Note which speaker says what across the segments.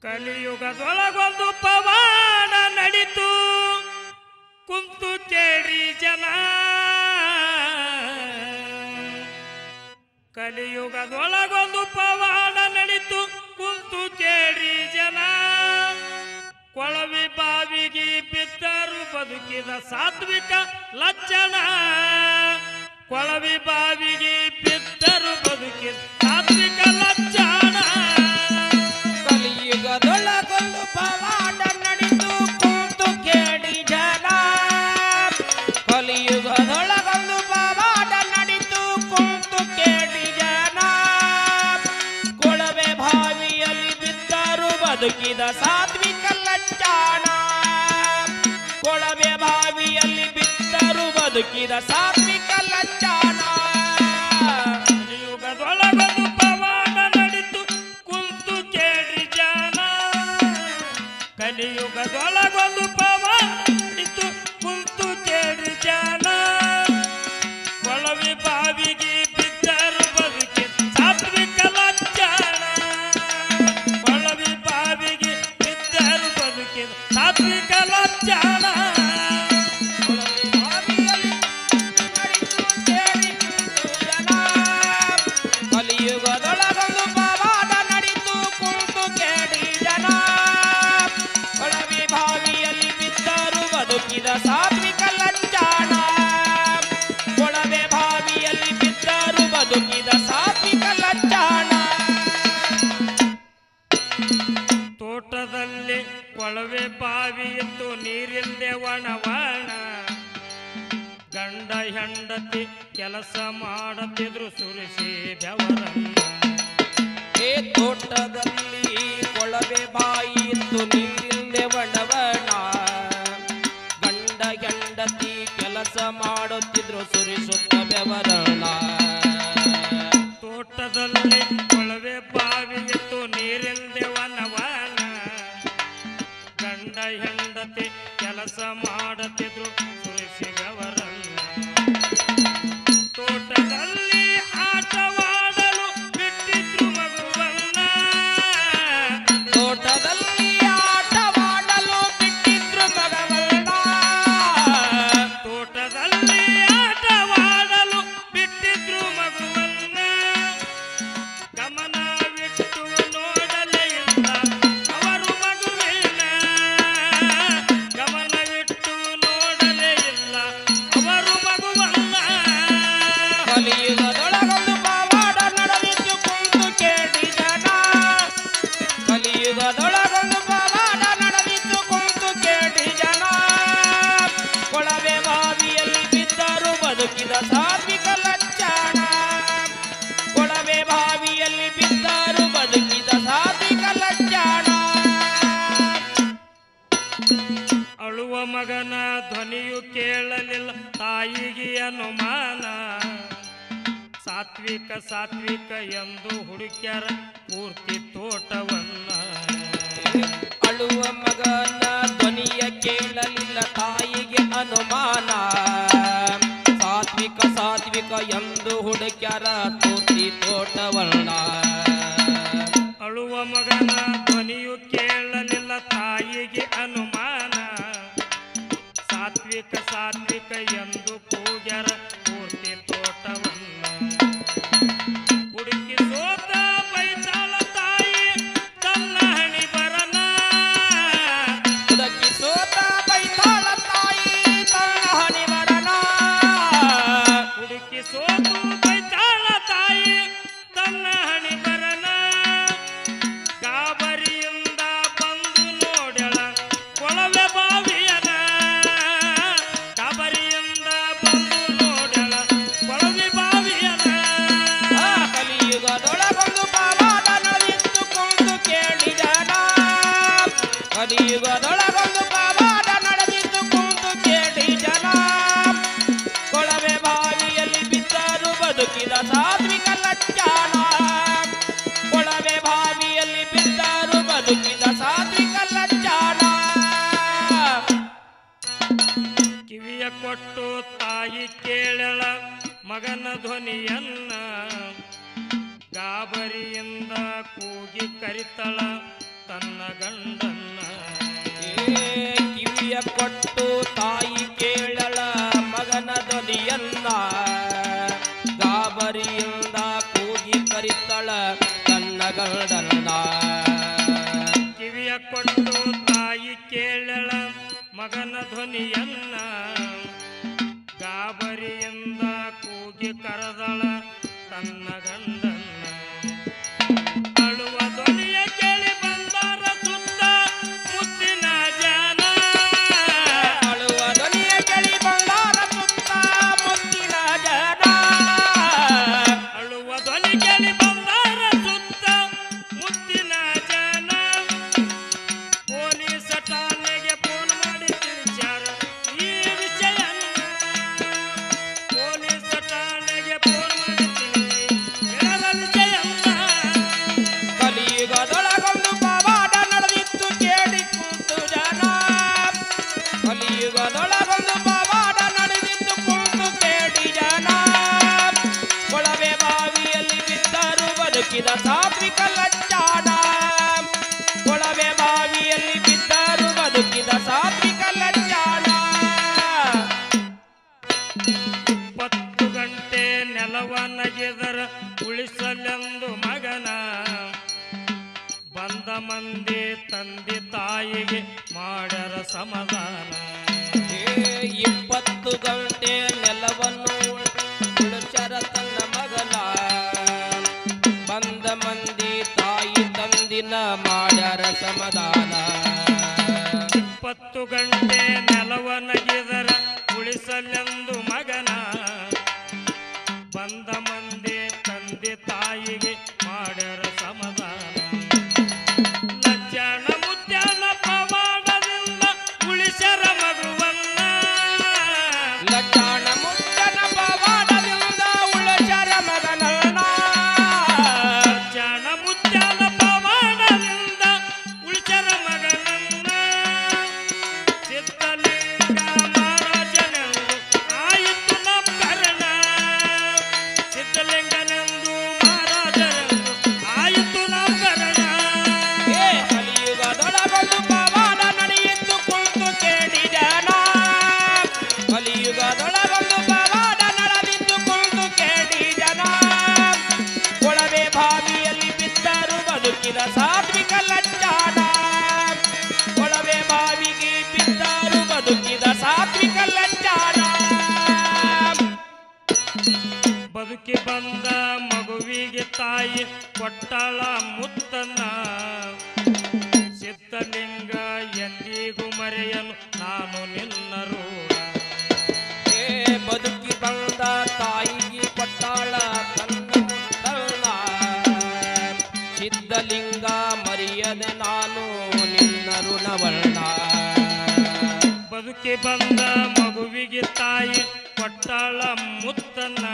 Speaker 1: ಕಲಿಯುಗದೊಳಗೊಂದು ಪವಾಡ ನಡಿತು ಕುಂತು ಕೇಳಿ ಜನ ಕಲಿಯುಗದೊಳಗೊಂದು ಪವಾಡ ನಡಿತು ಕುಂತು ಕೇಳಿ ಜನ ಕೊಳವಿ ಬಾವಿಗೆ ಬಿದ್ದರು ಬದುಕಿದ ಸಾತ್ವಿಕ ಲಕ್ಷಣ ಕೊಳವಿ ಬಾವಿಗೆ ಬಿದ್ದರು ಬದುಕಿದ ಸಾತ್ವಿಕ ಲಕ್ಷಣ
Speaker 2: ಕಲಿಯುಗದೊಳಗೊಂದು ಪವಾಡ ನಡೆದು ಕೂತು ಕೇಳಿ ಜನ ಕಲಿಯುಗದೊಳಗೊಂದು ಪವಾಡ ನಡೆದು ಕೂತು ಕೇಳಿ ಜನ ಕೊಳವೆ ಬಾವಿಯಲ್ಲಿ ಬಿದ್ದರು ಬದುಕಿದ ಸಾತ್ವಿಕ ಲಕ್ಷಣ ಕೊಳವೆ ಬಾವಿಯಲ್ಲಿ ಬಿದ್ದರು ಬದುಕಿದ ಸಾತ್ವಿಕ ಲಕ್ಷಣ
Speaker 1: ಕಲಿಯುಗದೊಳಗೊಂದು ಪವಾಡ ನಡಿತು ಕುಂತು ಕೇಳಿ ಜನ ಕಲಿಯುಗದೊಳಗೊಂದು ಪವಾಡ ನಡಿತು ಕುಂತು ಕೇಳಿ ಜನ ಕೊಳವಿ ಬಾವಿಗೆ ಬಿದ್ದರು ಬದುಕಿ ಸಾತ್ವಿಕ ಲಕ್ಷಣ ಕೊಳವಿ ಬಾವಿಗೆ ಬಿದ್ದರು ಬದುಕಿ ಸಾತ್ವಿಕ ಲಕ್ಷಣ
Speaker 2: ಕಲಿಯುಗದೊಳಗೊಂದು ಪವಾಡ ನಡಿತು ಕುಂತು ಕೇಳಿ ಜನ ಕೊಳವಿ ಬಾವಿಯಲ್ಲಿ ಬಿದ್ದರು ಬದುಕಿದ ಸಾತ್ವಿಕ ಲಂಚಾಣ ಕೊಳವೆ ಬಾವಿಯಲ್ಲಿ ಬಿದ್ದರು ಬದುಕಿದ ಸಾತ್ವಿಕ ಲಂಚಾಣ
Speaker 1: ತೋಟದಲ್ಲಿ ಕೊಳವೆ ಬಾವಿ ಇತ್ತು ನೀರಿಲ್ದೆ ಒಣವಣ ಗಂಡ ಹೆಂಡತಿ ಕೆಲಸ ಮಾಡತಿದ್ರು ಸುರಿಸಿ ಬೆವರನ್ನ
Speaker 2: ಏ ತೋಟದಲ್ಲಿ ಕೊಳವೆ ಬಾಯಿ ಇತ್ತು ನೀರಿಲ್ಲದೆ ಒಣವಣ ಗಂಡ ಹೆಂಡತಿ ಕೆಲಸ ಮಾಡುತ್ತಿದ್ರು ಸುರಿಸುತ್ತ ಬೆವರಣ
Speaker 1: ತೋಟದಲ್ಲಿ ಕೊಳವೆ ಬಾವಿ ಇತ್ತು ನೀರಿಲ್ದೆ ಒಣವಣ ಗಂಡ ಹೆಂಡತಿ ಕೆಲಸ ಮಾಡತಿದ್ರು ಸುರಿಸಿ ಬೆವರನ್ನ ತೋಟದಲ್ಲಿ ಆಟವಾಡಲು ಬಿಟ್ಟಿದ್ರು ಮಗುವನ್ನ
Speaker 2: ತೋಟದಲ್ಲಿ ಆಟವಾಡಲು ಬಿಟ್ಟಿದ್ರು ಮಗವನ್ನ
Speaker 1: ತೋಟದಲ್ಲಿ ಆಟವಾಡಲು ಬಿಟ್ಟಿದ್ರು ಮಗುವನ್ನ ಗಮನವಿಟ್ಟು ನೋಡಲೇ ಇಲ್ಲ ಅವರು ಮಗುವಿನ ಗಮನವಿಟ್ಟು ನೋಡಲೇ ಇಲ್ಲ ಅವರು ಮಗುವನ್ನ
Speaker 2: ಕಲಿಯುಗದೊಳಗೊಂದು ಪವಾಡ ನಡೆದಿದ್ದು ಕುಂತು ಕೇಳಿ ಜನ ಕಲಿಯುಗದೊಳಗೊಂದು ಪವಾಡ ನಡೆದಿದ್ದು ಕುಂತು ಕೇಳಿ ಜನ ಕೊಳವೆ ಬಾವಿಯಲ್ಲಿ ಬಿದ್ದರು ಬದುಕಿದ ಸಾತ್ವಿಕ ಲಕ್ಷಣ ಕೊಳವೆ ಬಾವಿಯಲ್ಲಿ ಬಿದ್ದರು ಬದುಕಿದ ಸಾತ್ವಿಕ ಲಕ್ಷಣ
Speaker 1: ಅಳುವ ಮಗನ ಧ್ವನಿಯು ಕೇಳಲಿಲ್ಲ ತಾಯಿಗೆ ಅನುಮಾನ ಸಾತ್ವಿಕ ಸಾತ್ವಿಕ ಎಂದು ಹುಡುಕ್ಯಾರ ಪೂರ್ತಿ ತೋಟವನ್ನ
Speaker 2: ಅಳುವ ಮಗನ ಧ್ವನಿಯ ಕೇಳಲಿಲ್ಲ ತಾಯಿಗೆ ಅನುಮಾನ ಸಾತ್ವಿಕ ಸಾತ್ವಿಕ ಎಂದು ಹುಡುಕ್ಯಾರ ಪೂರ್ತಿ ತೋಟವನ್ನ
Speaker 1: ಅಳುವ ಮಗನ ಧ್ವನಿಯು ಕೇಳಲಿಲ್ಲ ತಾಯಿಗೆ ಅನುಮಾನ ಸಾತ್ವಿಕ ಸಾತ್ವಿಕ ಎಂದು ಕೂಗ್ಯಾರ ಪೂರ್ತಿ ತೋಟವನ್ನ ಹುಡುಕಿ ಸೋತ ಬೈತಾಳ ತಾಯಿ ತನ್ನ ಹಣಿ ಬರನ
Speaker 2: ಹುಡುಕಿ ಸೋತ ಬೈತಾಳ ತಾಯಿ ತನ್ನ ಹಣಿ ಮರಣ
Speaker 1: ಹುಡುಕಿ ಸೋತು ಬೈತಾಳ ತಾಯಿ ತನ್ನ ಹಣಿ ಬರನ ಗಾಬರಿಯಿಂದ ಬಂದು ನೋಡ್ಯಳ ಕೊಳವೆ ಬಾವಿಯನ ಗಾಬರಿಯಿಂದ ಬಂದು ನೋಡ್ಯಳ ಕೊಳವೆ ಬಾವಿಯನ
Speaker 2: ಆ ಕಲಿಯುಗದೊಳಗೊಂದು ಪವಾಡ ನಡೆದಿತ್ತು ಕುಂತು ಕೇಳಿದನ ಕಲಿಯುಗದೊಳಗೊಂದು ಪವಾಡ ನಡೆದಿತ್ತು ಕುಂತು ಕೇಳಿ ಜನ ಕೊಳವೆ ಬಾವಿಯಲ್ಲಿ ಬಿದ್ದರು ಬದುಕಿದ ಸಾತ್ವಿಕ ಲಕ್ಷಣ ಕೊಳವೆ ಬಾವಿಯಲ್ಲಿ ಬಿದ್ದರು ಬದುಕಿದ ಸಾತ್ವಿಕ ಲಕ್ಷಣ
Speaker 1: ಕಿವಿಯ ಕೊಟ್ಟು ತಾಯಿ ಕೇಳಳ ಮಗನ ಧ್ವನಿಯನ್ನ ಗಾಬರಿಯಿಂದ ಕೂಗಿ ಕರಿತಳ ತನ್ನ ಗಂಡನ್ನ
Speaker 2: ಏ ಕಿವಿಯ ಕೊಟ್ಟು ತಾಯಿ ಕೇಳಳ ಮಗನ ಧ್ವನಿಯನ್ನ ಗಾಬರಿಯಿಂದ ಕೂಗಿ ಕರಿತಳ ತನ್ನ ಗಂಡನ್ನ
Speaker 1: ಕಿವಿಯ ಕೊಟ್ಟು ತಾಯಿ ಕೇಳಳ ಮಗನ ಧ್ವನಿಯನ್ನ ಗಾಬರಿಯಿಂದ ಕೂಗಿ ಕರೆದಳ ತನ್ನ ಗಂಡನ್ನ ಅಳುವ ಧ್ವನಿಯ ಕೇಳಿ ಬಂದಾರ ಸುತ್ತ ಮುತ್ತಿನ ಜನ
Speaker 2: ಅಳುವ ಧ್ವನಿಯ ಕೇಳಿ ಬಂದಾರ ಸುತ್ತ ಮುತ್ತಿನ ಜನ
Speaker 1: ಅಳುವ ಧ್ವನಿ ಕೇಳಿ ಬಂದಾರ ಸುತ್ತ ಮುತ್ತಿನ ಜನ ಪೊಲೀಸ್ ಠಾಣೆಗೆ ಫೋನ್ ಮಾಡಿ ತಿಳಿಸ್ಯಾರ ಈ ವಿಷಯನ್ನ ಪೊಲೀಸ್ ಠಾಣೆಗೆ ಫೋನ್ ಮಾಡಿ ತಿಳಿಸಿ ಹೇಳದ ವಿಷಯನ್ನ
Speaker 2: ಕಲಿಯುಗದೊಳಗೊಂದು ಪವಾಡ ನಡೆದಿತ್ತು ಕೇಳಿ ಕುಂತು ಜನ ಕಲಿಯುಗದೊಳಗೊಂದು ಪವಾಡ ನಡೆದಿತ್ತು ಕುಂತು ಕೇಳಿ ಜನ ಕೊಳವೆ ಬಾವಿಯಲ್ಲಿ ಬಿದ್ದರು ಬದುಕಿದ ಸಾತ್ವಿಕ ಲಜ್ಜಾನ ಕೊಳವೆ ಬಾವಿಯಲ್ಲಿ ಬಿದ್ದರು ಬದುಕಿದ ಸಾತ್ವಿಕ ಲಜ್ಜಾನ
Speaker 1: ಇಪ್ಪತ್ತು ಗಂಟೆ ನೆಲವ ನಗೆದರ ಉಳಿಸಲೆಂದು ಮಗನ ಬಂದ ಮಂದಿ ತಂದೆ ತಾಯಿಗೆ ಮಾಡ್ಯಾರ ಸಮಾಧಾನ
Speaker 2: ಏ ಇಪ್ಪತ್ತು ಗಂಟೆ ನೆಲವನ್ನು ಉಳಿಸರ ತನ್ನ ಮಗನ ಬಂದ ಮಂದಿ ತಾಯಿ ತಂದಿನ ಮಾಡ್ಯಾರ ಸಮಾಧಾನ
Speaker 1: ಇಪ್ಪತ್ತು ಗಂಟೆ ನೆಲವ ನಗೆದರ ಉಳಿಸಲೆಂದು ಮಗನ ಬಂದ ಮಂದಿ ತಂದೆ ತಾಯಿಗೆ ಮಾಡ್ಯಾರ ಸಮಾಧಾನ ಲಜ್ಜಾನ ಮುದ್ಯಾನ ಪವಾಡದಿಂದ ಉಳಿಸರ ಮಗುವನ್ನ
Speaker 2: ಲಕ್ಷಣ ಮುಟ್ಟನ ಪವಾಡದಿಂದ ಉಳಿಸರ ಮಗನನ್ನ
Speaker 1: ಜಾಣ ಮುತ್ಯಾಲ ಪವಾಡದಿಂದ ಉಳಿಸರ ಮಗನನ್ನ ಸಿದ್ಧಲಿಂಗ ಮಹಾರಾಜನೆಂದು ಆಯಿತು ನಾಮಕರಣ ಸಿದ್ಧಲಿಂಗನೆಂದು ಮಹಾರಾಜನೆಂದು ಆಯಿತು ನಾಮಕರಣ
Speaker 2: ಏ ಕಲಿಯುಗದೊಳಗೊಂದು ಪವಾಡ ನಡೆಯಿತು ಕುಳಿತು ಕೇಳಿದನ ಕಲಿಯುಗದೊಳಗೊಂದು ಪವಾಡ ನಡೆದಿತ್ತು ಕುಳಿತು ಕೇಳಿದನ ಕೊಳವೆ ಬಾವಿಯಲ್ಲಿ ಬಿದ್ದರು ಬದುಕಿದ ಸಾತ್ವಿಕ ಲಜ್ಜಾನ ಕೊಳವೆ ಬಾವಿಗೆ ಬಿದ್ದರು ಬದುಕಿದ ಸಾತ್ವಿಕ ಲಜ್ಜಾನ
Speaker 1: ಬದುಕಿ ಬಂದ ಮಗುವಿಗೆ ತಾಯಿ ಕೊಟ್ಟಳ ಮುತ್ತನ್ನ ಸಿದ್ಧಲಿಂಗ ಎಂದಿಗೂ ಮರೆಯಲು ನಾನು ನಿನ್ನ ರೂಢ
Speaker 2: ಏ ಬದುಕಿ ಬಂದ ತಾಯಿಗೆ ಕೊಟ್ಟಾಳ ತನ್ನ ಮುತ್ತಲ್ಲ ಸಿದ್ಧಲಿಂಗ ಮರೆಯದೆ ನಾನು ನಿನ್ನ ಋಣವಲ್ಲ
Speaker 1: ಬದುಕಿ ಬಂದ ಮಗುವಿಗೆ ತಾಯಿ ಕೊಟ್ಟಳ ಮುತ್ತನ್ನ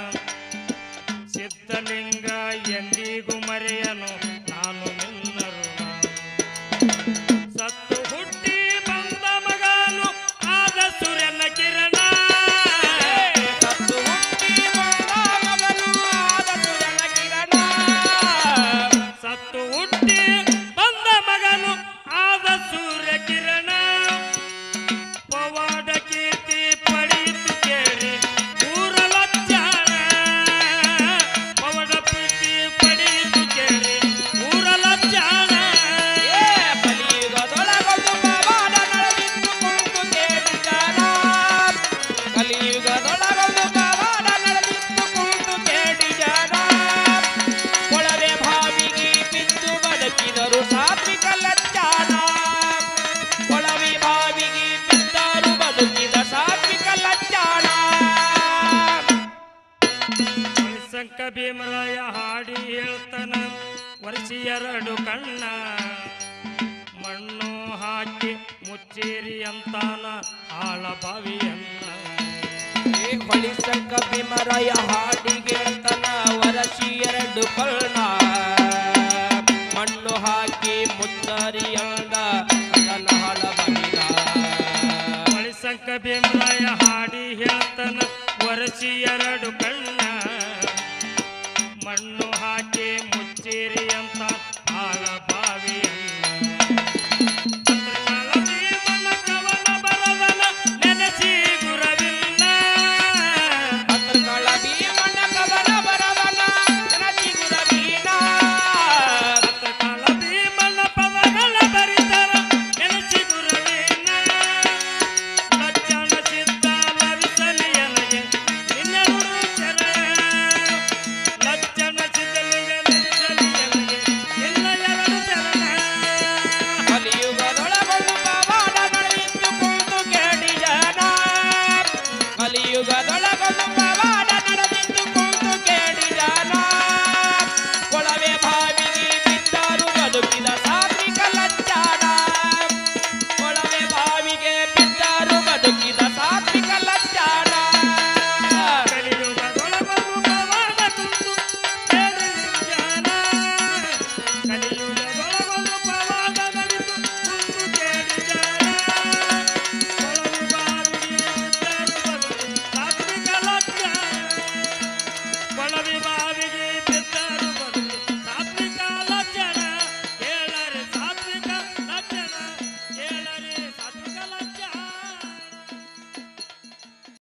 Speaker 1: ಸಿದ್ಧಲಿಂಗ ಎಂದಿಗೂ ಮರೆಯನು ನಾನು ನಿನ್ನ ಋಣ ಸತ್ತು ಹುಟ್ಟಿ ಬಂದ ಮಗನು ಆದ ಸೂರ್ಯನ ಕಿರಣ
Speaker 2: ಸತ್ತು ಹುಟ್ಟಿ ಬಂದ ಮಗನು ಆದ ಸುರನ ಕಿರಣ
Speaker 1: ಸತ್ತು ಹುಟ್ಟಿ ಬಂದ ಮಗನು ಆದ ಸೂರ್ಯ ಕಿರಣ ಪವಾಡ ಕೀರ್ತಿ ಪಡೆಯಿತು ಕೇಳಿ ಊರ ಲಜ್ಜಾಣ ಪವಾಡ ಪ್ರೀತಿ ಪಡೆಯಿತು ಕೇಳಿ ಊರ ಲಜ್ಜಾಣ
Speaker 2: ಏ ಕಲಿಯುಗದೊಳಗೊಂದು ಪವಾಡ ನಡೆದಿತ್ತು ಕುಂತು ಕೇಳಿದನ ಕಲಿಯುಗದೊಳಗೊಂದು ಪವಾಡ ನಡೆದಿತ್ತು ಕುಂತು ಕೇಳಿದನ ಕೊಳವೆ ಬಾವಿಗೆ ಬಿದ್ದು ಬದುಕಿದರು ಸಾತ್ವಿಕ ಲಜ್ಜಾನ ಕೊಳವೆ ಬಾವಿಗೆ ಬಿದ್ದರು ಬದುಕಿದ ಸಾತ್ವಿಕ ಲಜ್ಜಾನ
Speaker 1: ಸಂಕ ಭೀಮರಾಯ ಹಾಡಿ ಹೇಳ್ತನ ವರ್ಷ ಎರಡು ಕಣ್ಣ ಮಣ್ಣು ಹಾಕಿ ಮುಚ್ಚೇರಿ ಅಂತಾನ ಆಳ ಬಾವಿಯನ್ನ
Speaker 2: ಏ ಹೊಳಿಸಂಕ ಬಿಮರಯ ಹಾಡಿಗೆ ತನ ವರಸಿ ಎರಡು ಕಳ್ಳ ಮಣ್ಣು ಹಾಕಿ ಮುತ್ತರಿಯಂದ ತನ್ನ ಹಳ ಬಗಿದ
Speaker 1: ಸಂಕ ಭೀಮರಾಯ ಹಾಡಿ ಹೇಳ್ತನ ವರ್ಷ ಎರಡು ಕಣ್ಣ ಮಣ್ಣು